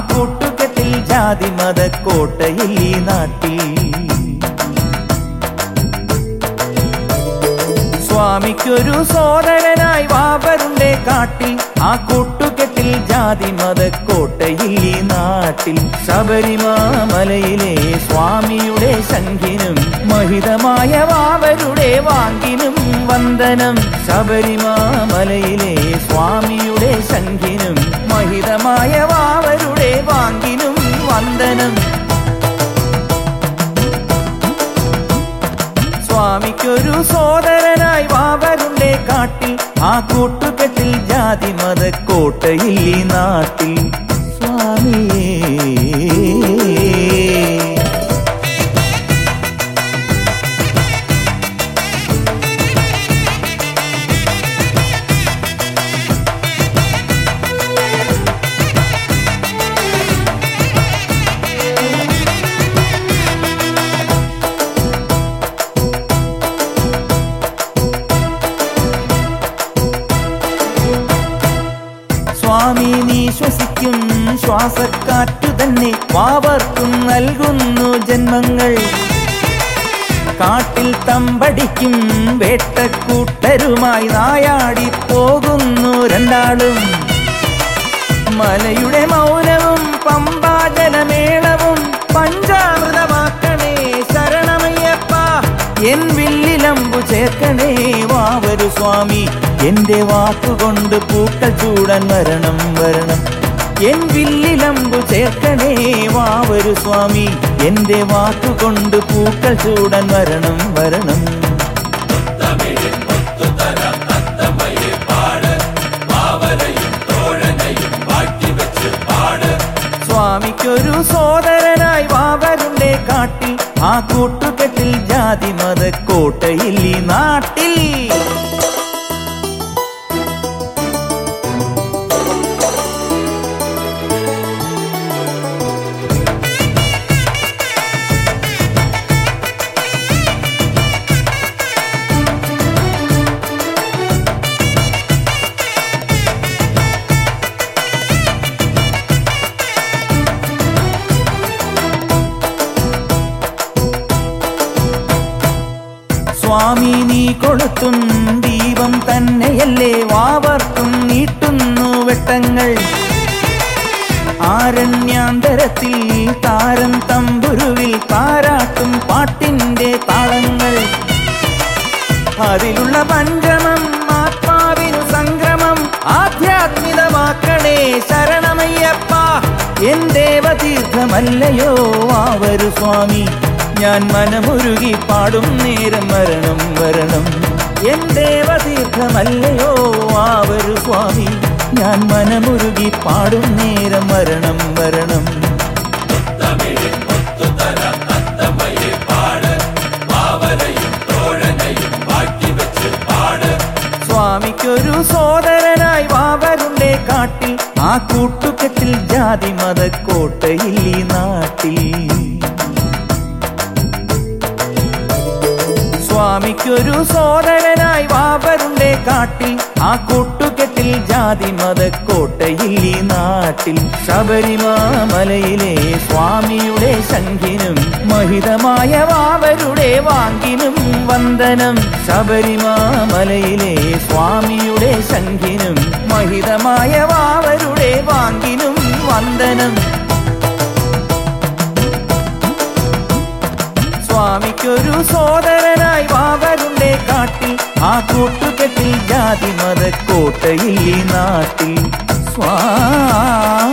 കൂട്ടുകെട്ടിൽ ജാതി മത കോട്ടയിൽ ഈ നാട്ടിൽ സ്വാമിക്കൊരു സോദരനായി വാവരുണ്ടേ കാട്ടിൽ ആ കൂട്ടുകെട്ടിൽ ജാതി മത കോട്ടയിൽ ഈ നാട്ടിൽ ശബരിമാമലയിലെ സ്വാമിയുടെ ശംഖിനും മഹിതമായ വാവരുടെ വാങ്കിനും വന്ദനം ശബരിമാമലയിലെ സ്വാമിയുടെ ശംഖിനും മഹിതമായ വാവരുടെ വാങ്കിനും വന്ദനം സ്വാമിക്കൊരു സോദരനായി വാവരുണ്ടേ കാട്ടിൽ ആ കൂട്ടുകെട്ടിൽ ജാതി മത കോട്ടയിൽ ഈ നാട്ടിൽ സ്വാമിയേ സ്വാമി നീ ശ്വസിക്കും ശ്വാസക്കാറ്റു തന്നെ വാവർക്കും നൽകുന്നു ജന്മങ്ങൾ കാട്ടിൽ തമ്പടിക്കും വേട്ടക്കൂട്ടരുമായി നായാടി പോകുന്നു രണ്ടാളും മലയുടെ മൗനവും പമ്പാജലമേളവും പഞ്ചാമൃതമാക്കണേ ശരണമയ്യപ്പ എൻ വില്ലിലമ്പു ചേർക്കണേ വാവരു സ്വാമി എന്റെ വാക്കുകൊണ്ട് പൂക്കൾ ചൂടാൻ വരണം വരണം എൻ വില്ലിലമ്പു ചേർക്കണേ വാവരു സ്വാമി എന്റെ വാക്കുകൊണ്ട് പൂക്കൾ ചൂടാൻ വരണം വരണം സ്വാമിക്കൊരു സോദരനായി വാവരുണ്ടേ കാട്ടിൽ ആ കൂട്ടുകെട്ടിൽ ജാതി മത കോട്ടയിൽ ഈ നാട്ടിൽ സ്വാമി നീ കൊളുത്തും ദീപം തന്നെയല്ലേ വാവർക്കും നീട്ടുന്നു വെട്ടങ്ങൾ ആരണ്യാന്തരത്തിൽ താരം തമ്പുരുവിൽ താരാട്ടും പാട്ടിന്റെ താളങ്ങൾ അതിലുള്ള പഞ്ചമം ആത്മാവിനു സംക്രമം ആധ്യാത്മികമാക്കണേ ശരണമയ്യപ്പ എൻ ദേവതീർത്ഥമല്ലയോ ആവരു സ്വാമി ഞാൻ മനമുരുകി പാടും നേരം വരണം വരണം എൻ ദേവതീർത്ഥമല്ലയോ ആവരു സ്വാമി ഞാൻ മനമുരുകി പാടും നേരം വരണം വരണം സ്വാമിക്കൊരു സോദരനായി വാവരുണ്ടേ കാട്ടിൽ ആ കൂട്ടുകെട്ടിൽ ജാതി മത കോട്ടയിൽ ഈ നാട്ടിൽ സ്വാമിക്കൊരു സോദരനായി വാവരുണ്ടേ കാട്ടിൽ ആ കൂട്ടുകെട്ടിൽ ജാതി മത കോട്ടയിൽ ഈ നാട്ടിൽ ശബരിമാമലയിലെ സ്വാമിയുടെ ശംഖിനും മഹിതമായ വാവരുടെ വാങ്കിനും വന്ദനം ശബരിമാമലയിലെ സ്വാമിയുടെ ശംഖിനും മഹിതമായ വാവരുടെ വാങ്കിനും വന്ദനം സ്വാമിക്കൊരു സോദരനായി വാവരുണ്ടേ കാട്ടിൽ ആ കൂട്ടുകെട്ടിൽ ജാതി മത കോട്ടയിൽ ഈ നാട്ടിൽ സ്വാമി